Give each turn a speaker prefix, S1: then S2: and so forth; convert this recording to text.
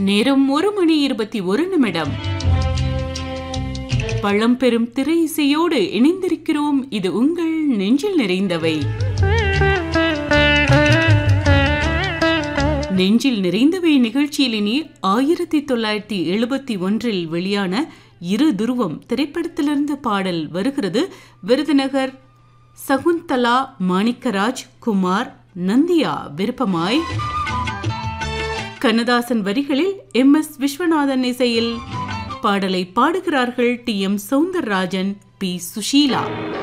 S1: நேரம் ஒரு மணி இருபத்தி ஒரு நிமிடம் பழம்பெரும் திரை இசையோடு இணைந்திருக்கிறோம் இது உங்கள் நெஞ்சில் நிறைந்தவை நெஞ்சில் நிறைந்தவை நிகழ்ச்சியில் இனி ஆயிரத்தி தொள்ளாயிரத்தி எழுபத்தி ஒன்றில் வெளியான இரு துருவம் திரைப்படத்திலிருந்து பாடல் வருகிறது விருதுநகர் சகுந்தலா மாணிக்கராஜ் குமார் நந்தியா விருப்பமாய் கண்ணதாசன் வரிகளில் எம் எஸ் விஸ்வநாதன் இசையில் பாடலை பாடுகிறார்கள் T M Soundararajan P Sushila